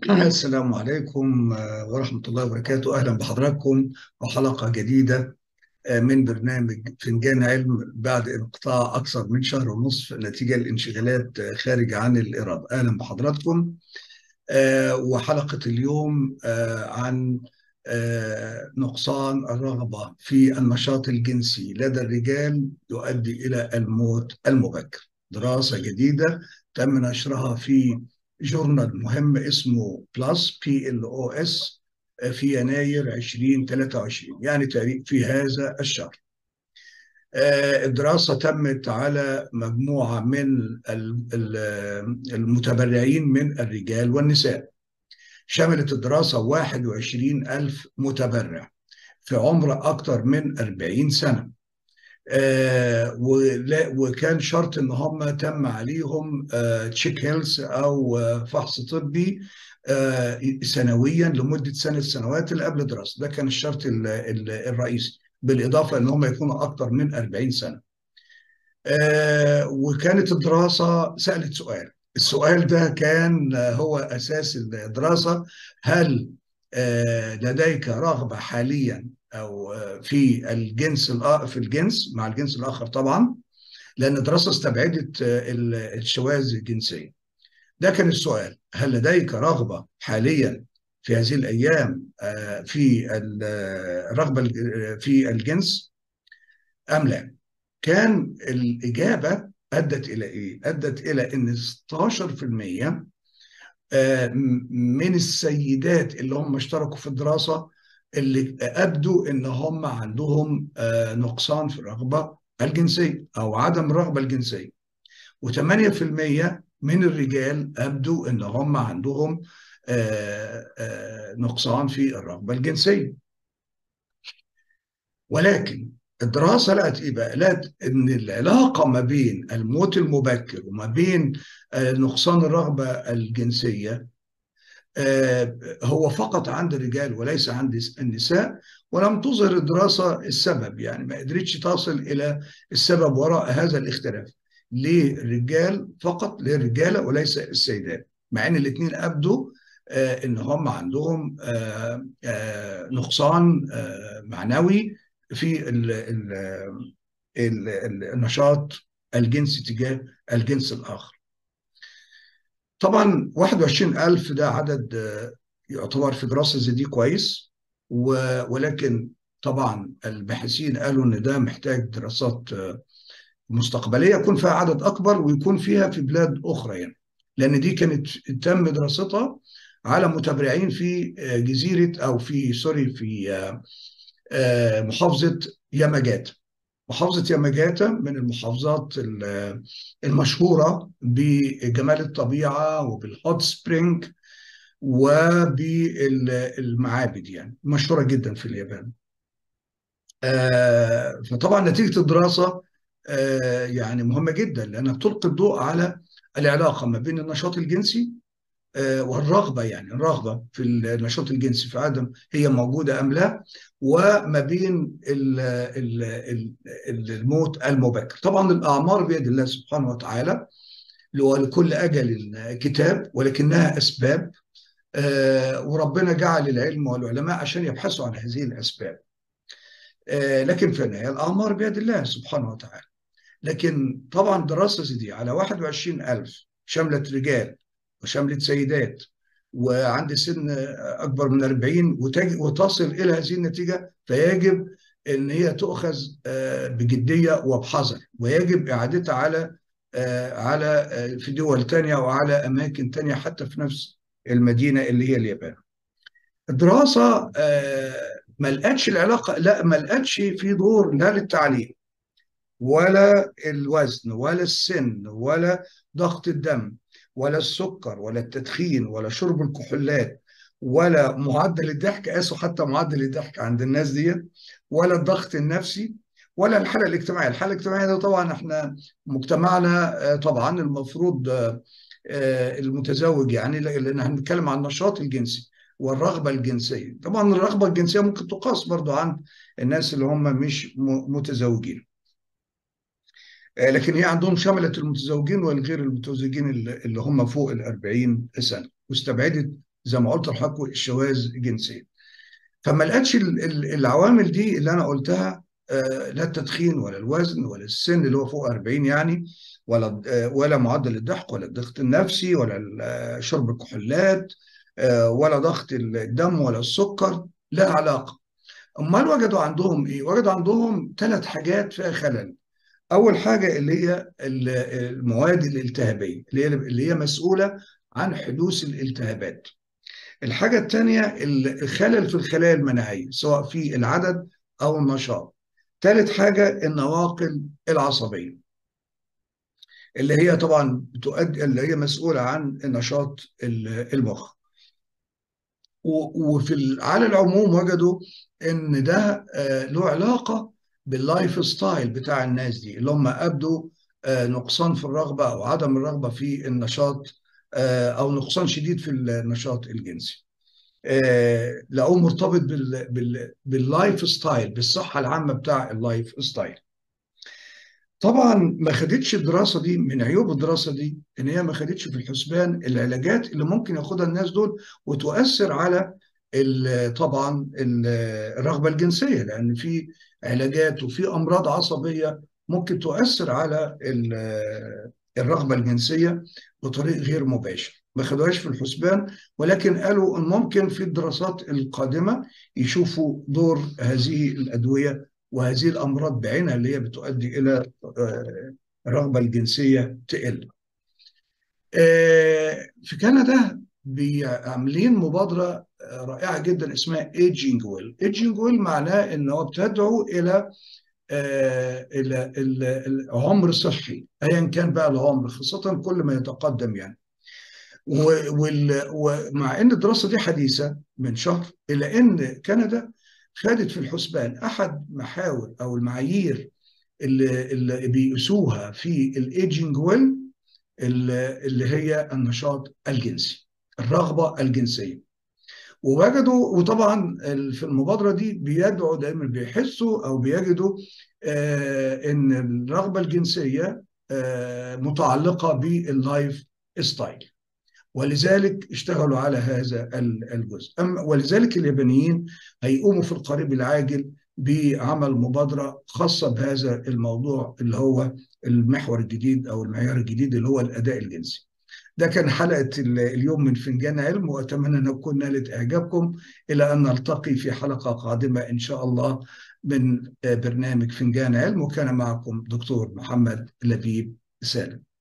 السلام عليكم آه، ورحمة الله وبركاته أهلا بحضراتكم وحلقة جديدة آه، من برنامج فنجان علم بعد انقطاع أكثر من شهر ونصف نتيجة لانشغالات آه، خارج عن الإرادة أهلا بحضراتكم آه، وحلقة اليوم آه، عن آه، نقصان الرغبة في النشاط الجنسي لدى الرجال يؤدي إلى الموت المبكر دراسة جديدة تم نشرها في جورنال مهم اسمه بلس بي ال او اس في يناير 2023 يعني تقريبا في هذا الشهر آه، الدراسة تمت على مجموعة من ال- ال- المتبرعين من الرجال والنساء شملت الدراسة 21 ألف متبرع في عمر أكثر من 40 سنة آه، ولا- وكان شرط ان هم تم عليهم تشيك هيلث او آه، فحص طبي آه، سنويا لمده سنه سنوات اللي قبل الدراسه ده كان الشرط ال- ال- الرئيسي بالاضافه ان هم يكونوا اكثر من 40 سنه آه، وكانت الدراسه سالت سؤال السؤال ده كان آه، هو اساس الدراسه هل آه، لديك رغبه حاليا او آه، في الجنس الآ- في الجنس مع الجنس الاخر طبعا لان الدراسه استبعدت آه، ال- الشواذ الجنسيه ده كان السؤال هل لديك رغبه حاليا في هذه الايام آه، في ال- آه، الرغبه الج- في الجنس ام لا كان الاجابه ادت الى ايه ادت الى ان 16% آه، من السيدات اللي هم اشتركوا في الدراسة اللي أبدوا إن هم عندهم آه، نقصان في الرغبة الجنسية أو عدم الرغبة الجنسية و8% من الرجال أبدوا إن هم عندهم آه، آه، نقصان في الرغبة الجنسية ولكن الدراسة لقت إيه بقى؟ لقت إن العلاقة ما بين الموت المبكر وما بين آه، نقصان الرغبة الجنسية آه، هو فقط عند الرجال وليس عند النساء ولم تظهر الدراسة السبب يعني ما قدرتش تصل إلى السبب وراء هذا الاختلاف للرجال فقط للرجالة وليس السيدات مع أن الاثنين أبدوا آه، إن هم عندهم آه، آه، نقصان آه، معنوي في ال- ال- ال- ال- النشاط الجنسي تجاه الجنس الآخر طبعا 21000 ده عدد آه، يعتبر في دراسة زي دي كويس و- ولكن طبعا الباحثين قالوا ان ده محتاج دراسات آه، مستقبلية يكون فيها عدد أكبر ويكون فيها في بلاد أخرى يعني لأن دي كانت تم دراستها على متبرعين في آه، جزيرة أو في سوري في آه، آه، محافظة ياماجاتا محافظة ياماجاتا من المحافظات ال- المشهورة بجمال الطبيعة وبالهوت سبرينج وبالمعابد يعني مشهورة جدا في اليابان آه، فطبعا نتيجة الدراسة آه، يعني مهمة جدا لأنها بتلقي الضوء على العلاقة ما بين النشاط الجنسي آه، والرغبة يعني الرغبة في النشاط الجنسي في عدم هي موجودة أم لا وما بين ال- ال- ال- الموت المبكر طبعا الأعمار بيد الله سبحانه وتعالى ولكل أجل كتاب ولكنها أسباب آه، وربنا جعل العلم والعلماء عشان يبحثوا عن هذه الأسباب آه، لكن في النهاية الأعمار بيد الله سبحانه وتعالى لكن طبعا دراسة زي دي على 21 ألف شملت رجال وشملت سيدات وعند سن أكبر من 40 وتج- وتصل إلى هذه النتيجة فيجب أن هي تؤخذ آه، بجدية وبحذر ويجب إعادتها على آه، على آه، في دول تانية وعلى أماكن تانية حتى في نفس المدينة اللي هي اليابان الدراسة آه، ما لقتش العلاقة لا ما لقتش في دور لا للتعليم ولا الوزن ولا السن ولا ضغط الدم ولا السكر ولا التدخين ولا شرب الكحولات ولا معدل الضحك قاسوا حتى معدل الضحك عند الناس دي ولا الضغط النفسي ولا الحالة الاجتماعية الحالة الاجتماعية ده طبعا احنا مجتمعنا آه، طبعا المفروض آه، آه، المتزوج يعني لان هنتكلم عن النشاط الجنسي والرغبة الجنسية طبعا الرغبة الجنسية ممكن تقاس برضو عند الناس اللي هم مش م- متزوجين آه، لكن هي عندهم شملت المتزوجين والغير المتزوجين اللي اللي هم فوق ال 40 سنة واستبعدت زي ما قلت لحضراتكم الشواذ جنسيا فما لقتش العوامل دي اللي انا قلتها لا التدخين ولا الوزن ولا السن اللي هو فوق 40 يعني ولا ولا معدل الضحك ولا الضغط النفسي ولا شرب الكحولات ولا ضغط الدم ولا السكر لا علاقه امال وجدوا عندهم ايه وجدوا عندهم ثلاث حاجات فيها خلل اول حاجه اللي هي المواد الالتهابيه اللي هي اللي هي مسؤوله عن حدوث الالتهابات الحاجه الثانيه الخلل في الخلايا المناعيه سواء في العدد او النشاط ثالث حاجه النواقل العصبيه اللي هي طبعا بتؤدي اللي هي مسؤوله عن نشاط المخ وفي على العموم وجدوا ان ده له علاقه باللايف ستايل بتاع الناس دي اللي هم ابدوا نقصان في الرغبه او عدم الرغبه في النشاط او نقصان شديد في النشاط الجنسي. لقوه مرتبط بال بال باللايف ستايل بالصحه العامه بتاع اللايف ستايل. طبعا ما خدتش الدراسه دي من عيوب الدراسه دي ان هي ما خدتش في الحسبان العلاجات اللي ممكن ياخدها الناس دول وتؤثر على طبعا الرغبه الجنسيه لان في علاجات وفي امراض عصبيه ممكن تؤثر على الرغبه الجنسيه بطريق غير مباشر ما خدوهاش في الحسبان ولكن قالوا ان ممكن في الدراسات القادمه يشوفوا دور هذه الادويه وهذه الامراض بعينها اللي هي بتؤدي الى الرغبه الجنسيه تقل. في كندا عاملين مبادره رائعه جدا اسمها ايجينج ويل، ايجينج ويل معناه ان هو بتدعو الى الى العمر صحي ايا كان بقى العمر خاصه كل ما يتقدم يعني. ومع ان الدراسه دي حديثه من شهر الا ان كندا خدت في الحسبان احد محاور او المعايير اللي, اللي بيقيسوها في الايجنج ويل اللي هي النشاط الجنسي الرغبه الجنسيه ووجدوا وطبعا في المبادره دي بيدعوا دايما بيحسوا او بيجدوا آه ان الرغبه الجنسيه آه متعلقه باللايف ستايل ولذلك اشتغلوا على هذا الجزء أما ولذلك اليابانيين هيقوموا في القريب العاجل بعمل مبادرة خاصة بهذا الموضوع اللي هو المحور الجديد أو المعيار الجديد اللي هو الأداء الجنسي ده كان حلقة اليوم من فنجان علم وأتمنى أن نكون نالت إعجابكم إلى أن نلتقي في حلقة قادمة إن شاء الله من برنامج فنجان علم وكان معكم دكتور محمد لبيب سالم